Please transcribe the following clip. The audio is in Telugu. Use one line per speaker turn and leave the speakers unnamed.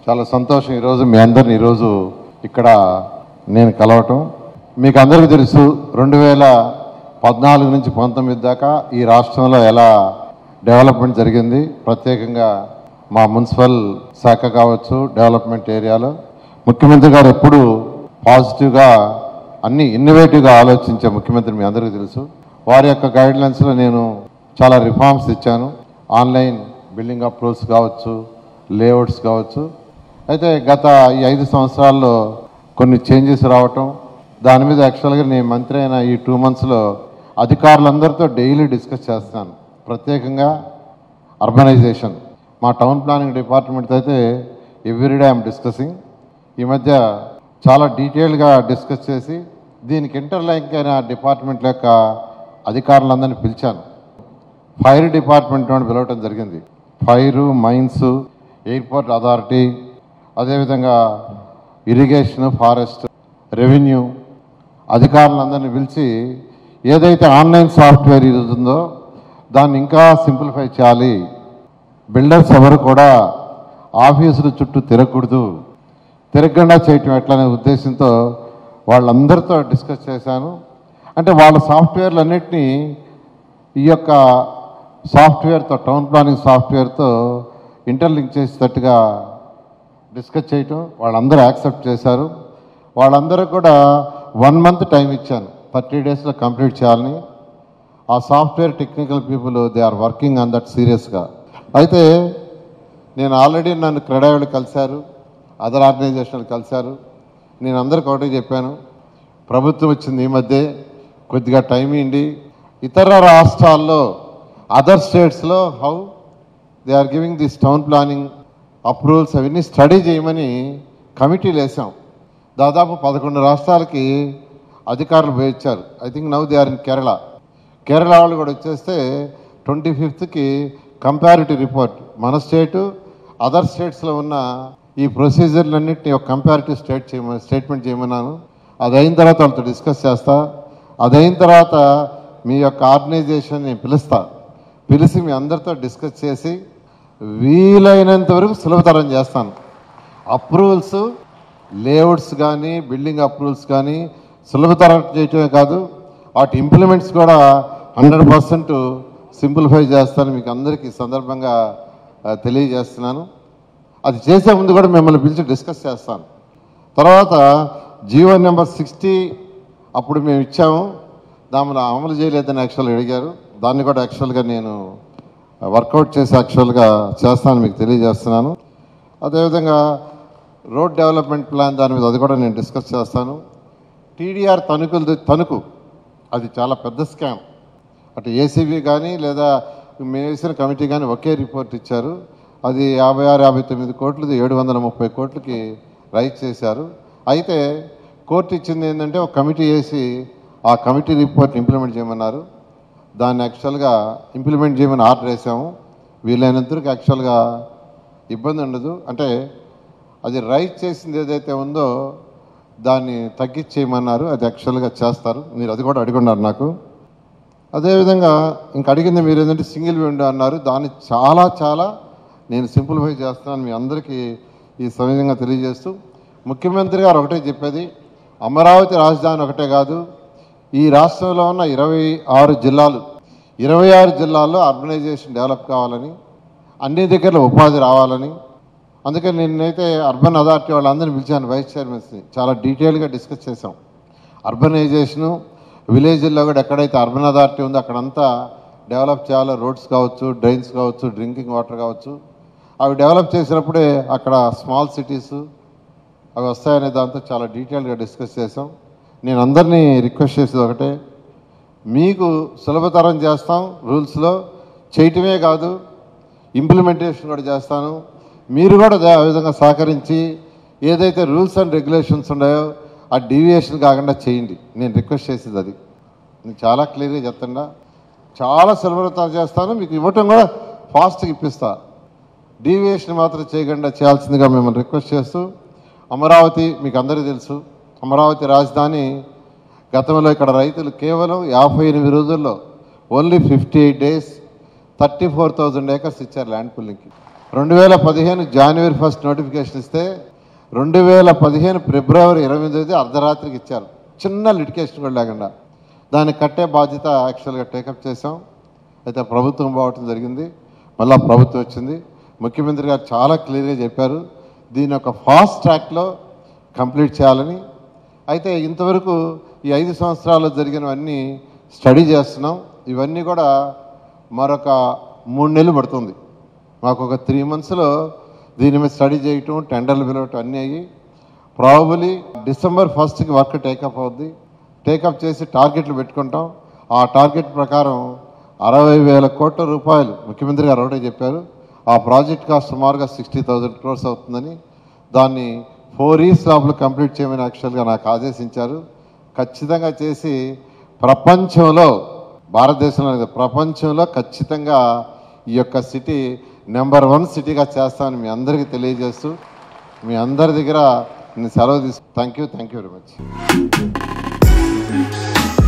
చాలా సంతోషం ఈరోజు మీ అందరిని ఈరోజు ఇక్కడ నేను కలవటం మీకు అందరికీ తెలుసు రెండు వేల పద్నాలుగు నుంచి పంతొమ్మిది దాకా ఈ రాష్ట్రంలో ఎలా డెవలప్మెంట్ జరిగింది ప్రత్యేకంగా మా మున్సిపల్ శాఖ కావచ్చు డెవలప్మెంట్ ఏరియాలో ముఖ్యమంత్రి గారు ఎప్పుడు పాజిటివ్గా అన్ని ఇన్నోవేటివ్గా ఆలోచించే ముఖ్యమంత్రి మీ అందరికీ తెలుసు వారి యొక్క గైడ్లైన్స్లో నేను చాలా రిఫార్మ్స్ ఇచ్చాను ఆన్లైన్ బిల్డింగ్ అప్రూవల్స్ కావచ్చు లేఅవుట్స్ కావచ్చు అయితే గత ఈ ఐదు సంవత్సరాల్లో కొన్ని చేంజెస్ రావటం దాని మీద యాక్చువల్గా నేను మంత్రి అయిన ఈ టూ మంత్స్లో అధికారులందరితో డైలీ డిస్కస్ చేస్తాను ప్రత్యేకంగా అర్బనైజేషన్ మా టౌన్ ప్లానింగ్ డిపార్ట్మెంట్ అయితే ఎవ్రీడే ఐఎమ్ డిస్కసింగ్ ఈ మధ్య చాలా డీటెయిల్గా డిస్కస్ చేసి దీనికి ఇంటర్లైంక్ అయిన డిపార్ట్మెంట్ యొక్క అధికారులందరినీ పిలిచాను ఫైర్ డిపార్ట్మెంట్ నుండి పిలవటం జరిగింది ఫైరు మైన్స్ ఎయిర్పోర్ట్ అథారిటీ అదేవిధంగా ఇరిగేషన్ ఫారెస్ట్ రెవెన్యూ అధికారులందరినీ పిలిచి ఏదైతే ఆన్లైన్ సాఫ్ట్వేర్ ఇది ఉందో దాన్ని ఇంకా సింప్లిఫై చేయాలి బిల్డర్స్ ఎవరు కూడా ఆఫీసుల చుట్టూ తిరగకూడదు తిరగకుండా చేయటం ఎట్లనే ఉద్దేశంతో వాళ్ళందరితో డిస్కస్ చేశాను అంటే వాళ్ళ సాఫ్ట్వేర్లు అన్నిటినీ ఈ యొక్క సాఫ్ట్వేర్తో టౌన్ ప్లానింగ్ సాఫ్ట్వేర్తో ఇంటర్లింక్ చేసేటట్టుగా డిస్కస్ చేయటం వాళ్ళందరూ యాక్సెప్ట్ చేశారు వాళ్ళందరూ కూడా వన్ మంత్ టైం ఇచ్చాను థర్టీ డేస్లో కంప్లీట్ చేయాలని ఆ software technical people they are working on that సీరియస్గా అయితే నేను ఆల్రెడీ నన్ను క్రెడాయిలు కలిశారు అదర్ ఆర్గనైజేషన్లు కలిశారు నేను అందరికి ఒకటే చెప్పాను ప్రభుత్వం వచ్చింది ఈ మధ్య కొద్దిగా టైం ఇవ్వండి ఇతర రాష్ట్రాల్లో అదర్ స్టేట్స్లో how they are giving this town planning approvals అవన్నీ స్టడీ చేయమని కమిటీలు వేసాం దాదాపు పదకొండు రాష్ట్రాలకి అధికారులు పోయించారు I think now they are in Kerala Kerala వాళ్ళు కూడా వచ్చేస్తే ట్వంటీ ఫిఫ్త్కి కంపారిటివ్ రిపోర్ట్ మన స్టేటు అదర్ స్టేట్స్లో ఉన్న ఈ ప్రొసీజర్లన్నింటినీ ఒక కంపారిటివ్ స్టేట్ చేయమని స్టేట్మెంట్ చేయమన్నాను అది అయిన తర్వాత వాళ్ళతో డిస్కస్ చేస్తా అది అయిన తర్వాత మీ యొక్క ఆర్గనైజేషన్ నేను పిలుస్తా పిలిచి మీ అందరితో డిస్కస్ చేసి వీలైనంత వరకు సులభతరం చేస్తాను అప్రూవల్స్ లేఅవుట్స్ కానీ బిల్డింగ్ అప్రూవల్స్ కానీ సులభతరం చేయటమే కాదు వాటి ఇంప్లిమెంట్స్ కూడా హండ్రెడ్ పర్సెంట్ సింప్లిఫై చేస్తాను మీకు అందరికీ ఈ సందర్భంగా ఆ, తెలియజేస్తున్నాను అది చేసే ముందు కూడా మిమ్మల్ని పిలిచి డిస్కస్ చేస్తాను తర్వాత జీవో నెంబర్ సిక్స్టీ అప్పుడు మేము ఇచ్చాము దాన్ని అమలు చేయలేదని యాక్చువల్గా అడిగారు దాన్ని కూడా యాక్చువల్గా నేను వర్కౌట్ చేసి యాక్చువల్గా చేస్తాను మీకు తెలియజేస్తున్నాను అదేవిధంగా రోడ్ డెవలప్మెంట్ ప్లాన్ దాని మీద అది కూడా నేను డిస్కస్ చేస్తాను టీడీఆర్ తణుకులు తణుకు అది చాలా పెద్ద స్కామ్ అటు ఏసీబీ కానీ లేదా మేము వేసిన కమిటీ కానీ ఒకే రిపోర్ట్ ఇచ్చారు అది యాభై ఆరు యాభై తొమ్మిది కోట్లది ఏడు వందల ముప్పై కోట్లకి రైట్ చేశారు అయితే కోర్టు ఇచ్చింది ఏంటంటే ఒక కమిటీ వేసి ఆ కమిటీ రిపోర్ట్ ఇంప్లిమెంట్ చేయమన్నారు దాన్ని యాక్చువల్గా ఇంప్లిమెంట్ చేయమని ఆర్డర్ వేసాము వీలైనంతవరకు యాక్చువల్గా ఇబ్బంది ఉండదు అంటే అది రైట్ చేసింది ఏదైతే ఉందో దాన్ని తగ్గించేయమన్నారు అది యాక్చువల్గా చేస్తారు మీరు అది కూడా అడుగున్నారు నాకు అదేవిధంగా ఇంక అడిగింది మీరు ఏంటంటే సింగిల్ విండో అన్నారు దాన్ని చాలా చాలా నేను సింప్లిఫై చేస్తున్నాను మీ అందరికీ ఈ సమయంగా తెలియజేస్తూ ముఖ్యమంత్రి గారు ఒకటే చెప్పేది అమరావతి రాజధాని ఒకటే కాదు ఈ రాష్ట్రంలో ఉన్న ఇరవై ఆరు జిల్లాలు ఇరవై ఆరు జిల్లాల్లో అర్బనైజేషన్ డెవలప్ కావాలని అన్ని దగ్గర ఉపాధి రావాలని అందుకని నేనైతే అర్బన్ అథారిటీ వాళ్ళందరినీ పిలిచాను వైస్ చైర్మన్స్ని చాలా డీటెయిల్గా డిస్కస్ చేసాం అర్బనైజేషను విలేజ్లో కూడా ఎక్కడైతే అర్బన్ అథారిటీ ఉందో అక్కడంతా డెవలప్ చేయాలో రోడ్స్ కావచ్చు డ్రైన్స్ కావచ్చు డ్రింకింగ్ వాటర్ కావచ్చు అవి డెవలప్ చేసినప్పుడే అక్కడ స్మాల్ సిటీస్ అవి వస్తాయనే దాంతో చాలా డీటెయిల్గా డిస్కస్ చేసాం నేను అందరినీ రిక్వెస్ట్ చేసేది ఒకటే మీకు సులభతరం చేస్తాం రూల్స్లో చేయటమే కాదు ఇంప్లిమెంటేషన్ కూడా చేస్తాను మీరు కూడా దా- ఆ విధంగా సహకరించి ఏదైతే రూల్స్ అండ్ రెగ్యులేషన్స్ ఉన్నాయో ఆ డీవియేషన్ కాకుండా చేయండి నేను రిక్వెస్ట్ చేసేది అది నేను చాలా క్లియర్గా చెప్తుండా చాలా సులభతరం చేస్తాను మీకు ఇవ్వటం కూడా ఫాస్ట్గా ఇప్పిస్తా డీవియేషన్ మాత్రం చేయకుండా చేయాల్సిందిగా మిమ్మల్ని రిక్వెస్ట్ చేస్తూ అమరావతి మీకు అందరికీ తెలుసు అమరావతి రాజధాని గతంలో ఇక్కడ రైతులు కేవలం యాభై ఎనిమిది రోజుల్లో only fifty eight days thirty four thousand acres ఇచ్చారు ల్యాండ్ పుల్లింగ్కి రెండు వేల పదిహేను జనవరి ఫస్ట్ నోటిఫికేషన్ ఇస్తే రెండు వేల పదిహేను ఫిబ్రవరి ఇరవై ఎనిమిది అర్ధరాత్రికి ఇచ్చారు చిన్న లిటికేషన్ కూడా లేకుండా దాన్ని కట్టే బాధ్యత యాక్చువల్గా టేకప్ చేసాం అయితే ప్రభుత్వం పోవటం జరిగింది మళ్ళా ప్రభుత్వం వచ్చింది ముఖ్యమంత్రి గారు చాలా క్లియర్గా చెప్పారు దీని ఒక ఫాస్ట్ ట్రాక్లో కంప్లీట్ చేయాలని అయితే ఇంతవరకు ఈ ఐదు సంవత్సరాలు జరిగినవన్నీ స్టడీ చేస్తున్నాం ఇవన్నీ కూడా మరొక మూడు నెలలు పడుతుంది మాకు ఒక త్రీ మంత్స్లో దీని మీద స్టడీ చేయటం టెండర్లు పిలవటం అన్నీ అయ్యి ప్రాబలీ డిసెంబర్ ఫస్ట్కి వర్క్ టేకప్ అవుద్ది టేకప్ చేసి టార్గెట్లు పెట్టుకుంటాం ఆ టార్గెట్ ప్రకారం అరవై వేల కోట్ల రూపాయలు ముఖ్యమంత్రి గారు ఒకటే చెప్పారు ఆ ప్రాజెక్ట్ కాస్ట్ సుమారుగా సిక్స్టీ థౌజండ్ క్రోర్స్ అవుతుందని దాన్ని ఫోర్ ఇయర్స్ లోపల కంప్లీట్ చేయమని యాక్చువల్గా నాకు ఆదేశించారు ఖచ్చితంగా చేసి ప్రపంచంలో భారతదేశంలో కాదు, ప్రపంచంలో ఖచ్చితంగా ఈ యొక్క సిటీ నెంబర్ వన్ సిటీగా చేస్తామని మీ అందరికీ తెలియజేస్తూ మీ అందరి దగ్గర నేను సెలవు తీసుకు thank you thank you very much